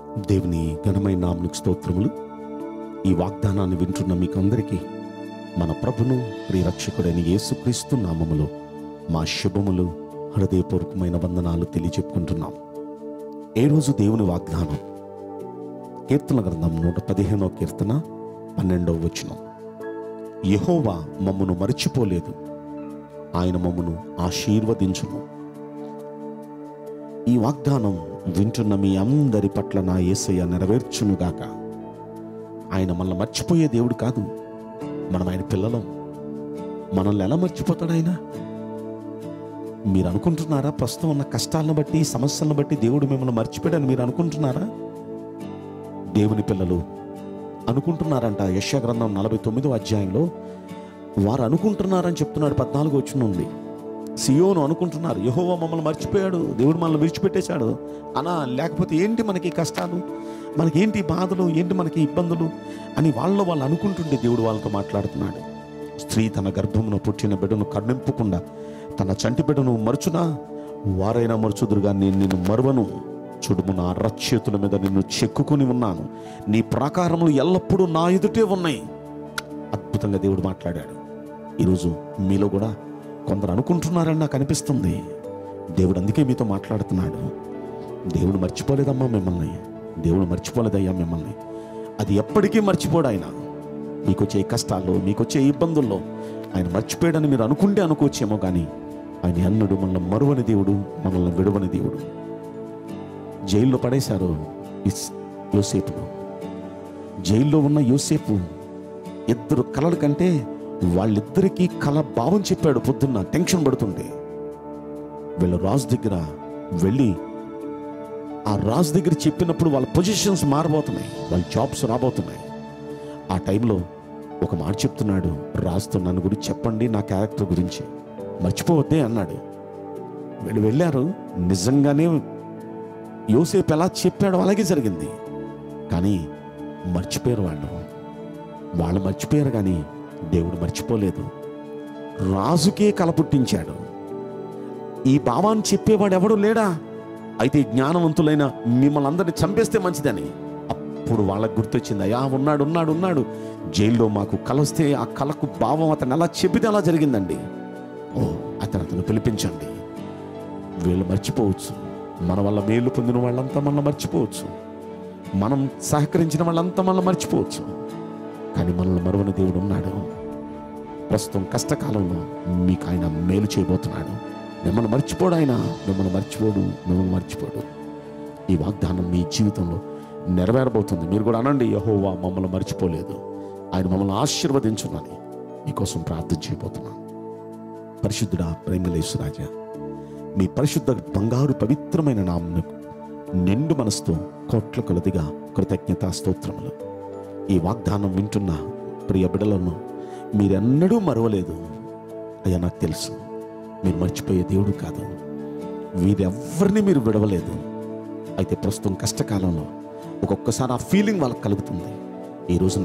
దేవుని ఘనమైన నామనికి స్తోత్రములు ఈ వాగ్దానాన్ని వింటున్న మీకందరికీ మన ప్రభును ప్రియరక్షకుడైన యేసుక్రీస్తు నామములో మా శుభములు హృదయపూర్వకమైన వందనాలు తెలియజెప్పుకుంటున్నాం ఏ రోజు దేవుని వాగ్దానం కీర్తన గ్రంథం నూట పదిహేనో కీర్తన పన్నెండవ వచనం యెహోవా మమ్మను మరచిపోలేదు ఆయన మమ్మను ఆశీర్వదించును ఈ వాగ్దానం వింటున్న మీ అందరి పట్ల నా యేసయ్య నెరవేర్చునుగాక ఆయన మనల్ని మర్చిపోయే దేవుడు కాదు మనం ఆయన పిల్లలం మనల్ని ఎలా మర్చిపోతాడు ఆయన మీరు అనుకుంటున్నారా ప్రస్తుతం ఉన్న కష్టాలను బట్టి సమస్యలను బట్టి దేవుడు మిమ్మల్ని మర్చిపోయాడని మీరు అనుకుంటున్నారా దేవుని పిల్లలు అనుకుంటున్నారంట యశ గ్రంథం నలభై తొమ్మిదో అధ్యాయంలో వారు అనుకుంటున్నారని చెప్తున్నాడు పద్నాలుగు వచ్చిన ఉంది సియోను అనుకుంటున్నారు యహోవా మమ్మల్ని మర్చిపోయాడు దేవుడు మనల్ని విడిచిపెట్టేశాడు అనా లేకపోతే ఏంటి మనకి కష్టాలు మనకి ఏంటి బాధలు ఏంటి మనకి ఇబ్బందులు అని వాళ్ళలో వాళ్ళు అనుకుంటుంటే దేవుడు వాళ్ళతో మాట్లాడుతున్నాడు స్త్రీ తన గర్భమున పుట్టిన బిడ్డను కర్ణింపకుండా తన చంటి బిడ్డను మరుచునా వారైనా మరుచుదురుగా నేను నిన్ను మరువను చూడుము నా అరచేతుల మీద నిన్ను చెక్కుకొని ఉన్నాను నీ ప్రాకారములు ఎల్లప్పుడూ నా ఎదుటే ఉన్నాయి అద్భుతంగా దేవుడు మాట్లాడాడు ఈరోజు మీలో కూడా కొందరు అనుకుంటున్నారని నాకు అనిపిస్తుంది దేవుడు అందుకే మీతో మాట్లాడుతున్నాడు దేవుడు మర్చిపోలేదమ్మా మిమ్మల్ని దేవుడు మర్చిపోలేదయ్యా మిమ్మల్ని అది ఎప్పటికీ మర్చిపోడు ఆయన మీకు వచ్చే కష్టాల్లో మీకు వచ్చే ఇబ్బందుల్లో ఆయన మర్చిపోయాడని మీరు అనుకుంటే అనుకోవచ్చేమో కానీ ఆయన అన్నుడు మనల్ని మరువని దేవుడు మనల్ని విడువని దేవుడు జైల్లో పడేశారు ఇస్ యోసేపును జైల్లో ఉన్న యోసేపు ఇద్దరు కలల కంటే వాళ్ళిద్దరికీ కల భావం చెప్పాడు పొద్దున్న టెన్షన్ పడుతుంటే వీళ్ళ రాజు దగ్గర వెళ్ళి ఆ రాజు దగ్గర చెప్పినప్పుడు వాళ్ళ పొజిషన్స్ మారబోతున్నాయి వాళ్ళ జాబ్స్ రాబోతున్నాయి ఆ టైంలో ఒక మాట చెప్తున్నాడు రాజుతో నన్ను గురించి చెప్పండి నా క్యారెక్టర్ గురించి మర్చిపోవద్దే అన్నాడు వీళ్ళు వెళ్ళారు నిజంగానే యోసేపు ఎలా చెప్పాడో అలాగే జరిగింది కానీ మర్చిపోయారు వాళ్ళు వాళ్ళు మర్చిపోయారు కానీ దేవుడు మర్చిపోలేదు రాజుకే కల పుట్టించాడు ఈ భావాన్ని చెప్పేవాడు ఎవడు లేడా అయితే జ్ఞానవంతులైన మిమ్మల్ని అందరిని చంపేస్తే మంచిదని అప్పుడు వాళ్ళకు గుర్తొచ్చింది అయ్యా ఉన్నాడు ఉన్నాడు ఉన్నాడు జైల్లో మాకు కల వస్తే ఆ కళకు భావం అతను ఎలా చెప్పితే అలా జరిగిందండి ఓ అతను అతను పిలిపించండి వీళ్ళు మర్చిపోవచ్చు మన వల్ల మేలు పొందిన వాళ్ళంతా మనల్ని మర్చిపోవచ్చు మనం సహకరించిన వాళ్ళంతా మనల్ని మర్చిపోవచ్చు కానీ మనల్ని మరువని దేవుడు ఉన్నాడు ప్రస్తుతం కష్టకాలంలో మీకు ఆయన మేలు చేయబోతున్నాడు మిమ్మల్ని మర్చిపోడు ఆయన మిమ్మల్ని మర్చిపోడు మిమ్మల్ని మర్చిపోడు ఈ వాగ్దానం మీ జీవితంలో నెరవేరబోతుంది మీరు కూడా అనండి యహోవా మమ్మల్ని మర్చిపోలేదు ఆయన మమ్మల్ని ఆశీర్వదించునని మీకోసం ప్రార్థన చేయబోతున్నాను పరిశుద్ధుడా ప్రేమలేశ్వరాజా మీ పరిశుద్ధ బంగారు పవిత్రమైన నామమునకు నిండు మనసుతో కోట్ల కొలదిగా కృతజ్ఞతా స్తోత్రములు ఈ వాగ్దానం వింటున్న ప్రియ బిడలను మీరెన్నడూ మరవలేదు అయ్యా నాకు తెలుసు మీరు మర్చిపోయే దేవుడు కాదు వీరెవ్వరిని మీరు విడవలేదు అయితే ప్రస్తుతం కష్టకాలంలో ఒక్కొక్కసారి ఆ ఫీలింగ్ వాళ్ళకి కలుగుతుంది ఈ రోజున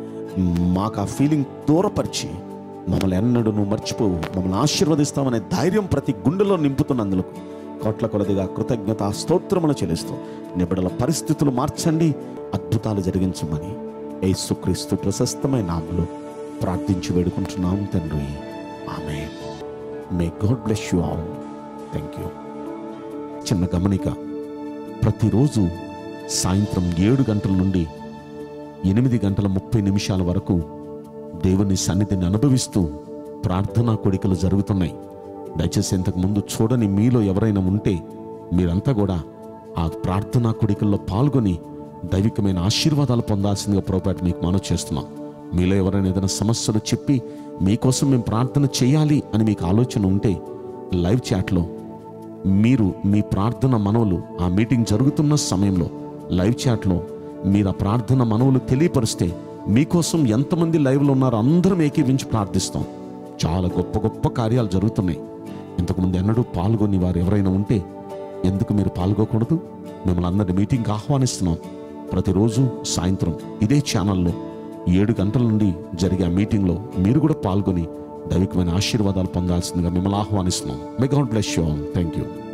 మాకు ఆ ఫీలింగ్ దూరపరిచి మమ్మల్ని ఎన్నడూ నువ్వు మర్చిపోవు మమ్మల్ని ఆశీర్వదిస్తామనే ధైర్యం ప్రతి గుండెలో నింపుతున్నందుకు కోట్ల కొలదిగా కృతజ్ఞత స్తోత్రములు చెల్లిస్తూ నిబిడల పరిస్థితులు మార్చండి అద్భుతాలు జరిగించమని యేసుక్రీస్తు ప్రశస్తమైన నామలో ప్రార్థించి వేడుకుంటున్నాం తండ్రి ఆమె may God bless you all thank you చిన్న గమనిక ప్రతిరోజు సాయంత్రం ఏడు గంటల నుండి ఎనిమిది గంటల ముప్పై నిమిషాల వరకు దేవుని సన్నిధిని అనుభవిస్తూ ప్రార్థనా కోడికలు జరుగుతున్నాయి దయచేసి ఇంతకు ముందు చూడని మీలో ఎవరైనా ఉంటే మీరంతా కూడా ఆ ప్రార్థనా కోడికల్లో పాల్గొని దైవికమైన ఆశీర్వాదాలు పొందాల్సిందిగా పొరపాటు మీకు మనవి చేస్తున్నాం మీలో ఎవరైనా ఏదైనా సమస్యలు చెప్పి మీకోసం మేము ప్రార్థన చేయాలి అని మీకు ఆలోచన ఉంటే లైవ్ చాట్లో మీరు మీ ప్రార్థన మనవులు ఆ మీటింగ్ జరుగుతున్న సమయంలో లైవ్ చాట్లో మీరు ఆ ప్రార్థన మనవులు తెలియపరిస్తే మీకోసం ఎంతమంది లైవ్లో ఉన్నారో అందరం ఏకీవించి ప్రార్థిస్తాం చాలా గొప్ప గొప్ప కార్యాలు జరుగుతున్నాయి ఇంతకుముందు ఎన్నడూ పాల్గొని వారు ఎవరైనా ఉంటే ఎందుకు మీరు పాల్గొకూడదు మిమ్మల్ని అందరి మీటింగ్కి ఆహ్వానిస్తున్నాం ప్రతిరోజు సాయంత్రం ఇదే ఛానల్లో ఏడు గంటల నుండి జరిగే ఆ మీటింగ్లో మీరు కూడా పాల్గొని దైవికమైన ఆశీర్వాదాలు పొందాల్సిందిగా మిమ్మల్ని ఆహ్వానిస్తున్నాం may God bless you all thank you